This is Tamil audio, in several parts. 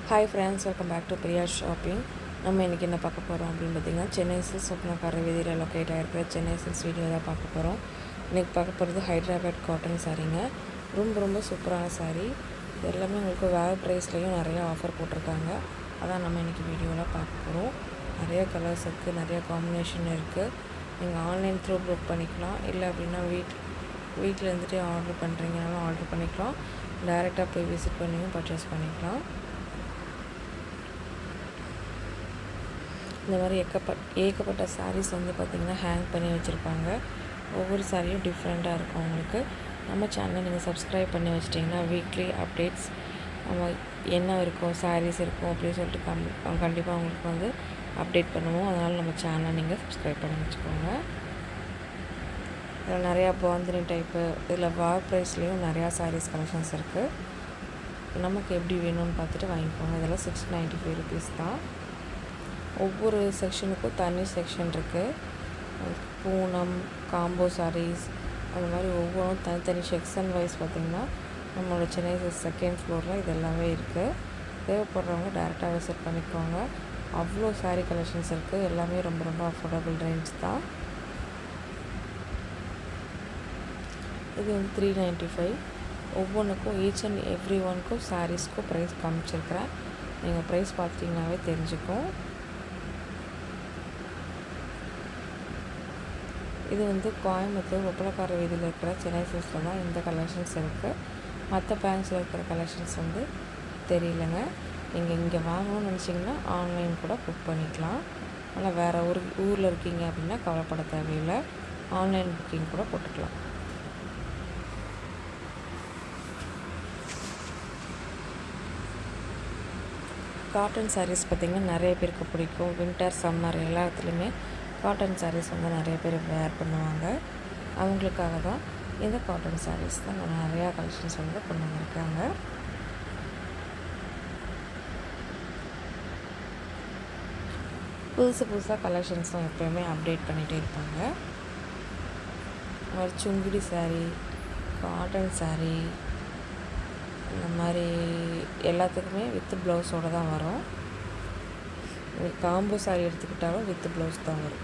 hi friends welcome back to Priya shopping நம்ம இன்றைக்கி என்ன பார்க்க போகிறோம் அப்படின்னு பார்த்தீங்கன்னா சென்னை சில்ஸ் சொப்னாக்கார வீதியில் லொக்கேட் ஆகிருக்கிற சென்னை சில்ஸ் வீடியோ தான் பார்க்க போகிறோம் இன்றைக்கி பார்க்க போகிறது ஹைதராபாத் காட்டன் சாரீங்க ரொம்ப ரொம்ப சூப்பரான சாரீ இது எல்லாமே உங்களுக்கு வேறு ப்ரைஸ்லேயும் நிறைய ஆஃபர் போட்டிருக்காங்க அதான் நம்ம இன்றைக்கி வீடியோவில் பார்க்க போகிறோம் நிறைய கலர்ஸ் இருக்குது நிறைய காம்பினேஷன் இருக்குது நீங்கள் ஆன்லைன் த்ரூ புக் பண்ணிக்கலாம் இல்லை அப்படின்னா வீட் வீட்டில் இருந்துகிட்டே ஆர்டர் பண்ணுறீங்கனாலும் ஆர்டர் பண்ணிக்கலாம் டைரெக்டாக போய் விசிட் பண்ணியும் பர்ச்சேஸ் பண்ணிக்கலாம் இந்த மாதிரி ஏக்கப்பட் ஏகப்பட்ட சாரீஸ் வந்து பார்த்திங்கன்னா ஹேங் பண்ணி வச்சுருப்பாங்க ஒவ்வொரு சாரியும் டிஃப்ரெண்ட்டாக இருக்கும் உங்களுக்கு நம்ம சேனலை நீங்கள் சப்ஸ்கிரைப் பண்ணி வச்சிட்டிங்கன்னா வீக்லி அப்டேட்ஸ் நம்ம என்ன இருக்கும் சாரீஸ் இருக்கும் அப்படின்னு சொல்லிட்டு கம் கண்டிப்பாக உங்களுக்கு வந்து அப்டேட் பண்ணுவோம் அதனால் நம்ம சேனலை நீங்கள் சப்ஸ்கிரைப் பண்ணி வச்சுக்கோங்க இதில் நிறையா பாந்தினி டைப்பு இதில் வார் ப்ரைஸ்லேயும் நிறையா சாரீஸ் கலெக்ஷன்ஸ் இருக்குது நமக்கு எப்படி வேணும்னு பார்த்துட்டு வாங்கிக்கோங்க இதெல்லாம் சிக்ஸ் நைன்ட்டி ஃபைவ் ருபீஸ் தான் ஒவ்வொரு செக்ஷனுக்கும் தனி செக்ஷன் இருக்குது பூனம் காம்போ சாரீஸ் அந்த மாதிரி ஒவ்வொன்றும் தனித்தனி செக்ஷன் வைஸ் பார்த்திங்கன்னா நம்மளோட சென்னை செகண்ட் ஃப்ளோரில் இது எல்லாமே இருக்குது தேவைப்படுறவங்க டேரெக்டாக விசிட் பண்ணிக்கோங்க அவ்வளோ சாரீ கலெக்ஷன்ஸ் இருக்குது எல்லாமே ரொம்ப ரொம்ப அஃபோர்டபுள் ரேஞ்ச் தான் இது வந்து த்ரீ நைன்ட்டி ஃபைவ் ஒவ்வொன்றுக்கும் ஈச் அண்ட் எவ்ரி ஒனுக்கும் சாரீஸ்க்கும் ப்ரைஸ் காமிச்சிருக்கிறேன் நீங்கள் ப்ரைஸ் பார்த்திங்கனாவே தெரிஞ்சுக்கும் இது வந்து கோயம்புத்தூர் ஒப்பலக்கார வீதியில் இருக்கிற சென்னை சில்ஸில் தான் இந்த கலெக்ஷன்ஸ் இருக்குது மற்ற பேங்க்ஸில் இருக்கிற கலெக்ஷன்ஸ் வந்து தெரியலங்க நீங்கள் இங்கே வாங்கணும்னு நினச்சிங்கன்னா ஆன்லைன் கூட புக் பண்ணிக்கலாம் ஆனால் வேறு ஊர் ஊரில் இருக்கீங்க அப்படின்னா கவலைப்பட தேவையில்லை ஆன்லைன் புக்கிங் கூட போட்டுக்கலாம் காட்டன் சாரீஸ் பார்த்திங்கன்னா நிறைய பேருக்கு பிடிக்கும் வின்டர் சம்மர் எல்லாத்துலேயுமே காட்டன் சாரீஸ் வந்து நிறைய பேர் வேர் பண்ணுவாங்க அவங்களுக்காக தான் இந்த காட்டன் சாரீஸ் தான் நிறையா கலெக்ஷன்ஸ் வந்து கொண்டு வந்திருக்காங்க புதுசு புதுசாக கலெக்ஷன்ஸும் எப்போயுமே அப்டேட் பண்ணிகிட்டே இருப்பாங்க மாதிரி சுங்குடி சாரீ காட்டன் சாரீ இந்த மாதிரி எல்லாத்துக்குமே வித்து ப்ளவுஸோடு தான் வரும் காம்போ சாரி எடுத்துக்கிட்டாலும் வித் ப்ளவுஸ் தான் வரும்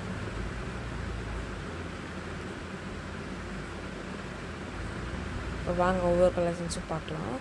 இப்போ வாங்க ஒவ்வொரு கலெக்ஷன்ஸும் பார்க்கலாம்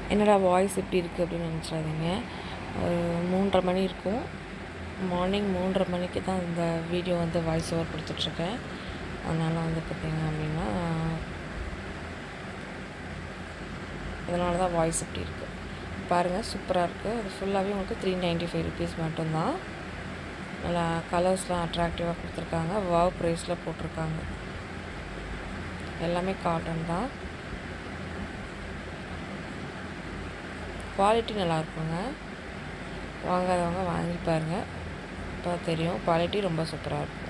என்னடா வாய்ஸ் இப்படி இருக்குது அப்படின்னு நினச்சிடாதீங்க ஒரு மூன்றரை மணி இருக்கும் மார்னிங் மூன்றரை மணிக்கு தான் இந்த வீடியோ வந்து வாய்ஸ் ஓவர் கொடுத்துட்ருக்கேன் அதனால் வந்து பார்த்திங்க அப்படின்னா அதனால தான் வாய்ஸ் இப்படி இருக்குது பாருங்கள் சூப்பராக இருக்குது அது ஃபுல்லாகவே உங்களுக்கு த்ரீ நைன்ட்டி ஃபைவ் ருபீஸ் மட்டும்தான் நல்லா கலர்ஸ்லாம் அட்ராக்டிவாக கொடுத்துருக்காங்க வாவ் ப்ரைஸில் போட்டிருக்காங்க எல்லாமே காட்டன் தான் குவாலிட்டி நல்லா இருக்குங்க வாங்காதவங்க வாங்கி பாருங்கள் இப்போ தெரியும் குவாலிட்டி ரொம்ப சூப்பராக இருக்கும்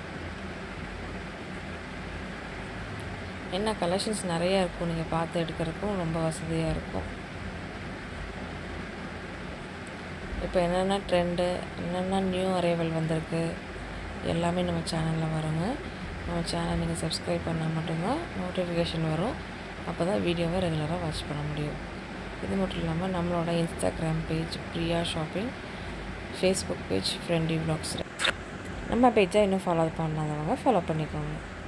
என்ன கலெக்ஷன்ஸ் நிறையா இருக்கும் நீங்கள் பார்த்து எடுக்கிறதுக்கும் ரொம்ப வசதியாக இருக்கும் இப்போ என்னென்ன ட்ரெண்டு என்னென்ன நியூ அரைவல் வந்திருக்கு எல்லாமே நம்ம சேனலில் வருங்க நம்ம சேனல் நீங்கள் சப்ஸ்கிரைப் பண்ணால் மட்டும்தான் நோட்டிஃபிகேஷன் வரும் அப்போ தான் வீடியோவை ரெகுலராக வாட்ச் பண்ண முடியும் இது மட்டும் இல்லாமல் நம்மளோட Instagram page Priya shopping Facebook page ஃப்ரெண்டி வ்ளாக்ஸ் நம்ம பேஜை இன்னும் ஃபாலோ பண்ணாதவங்க ஃபாலோ பண்ணிக்கோங்க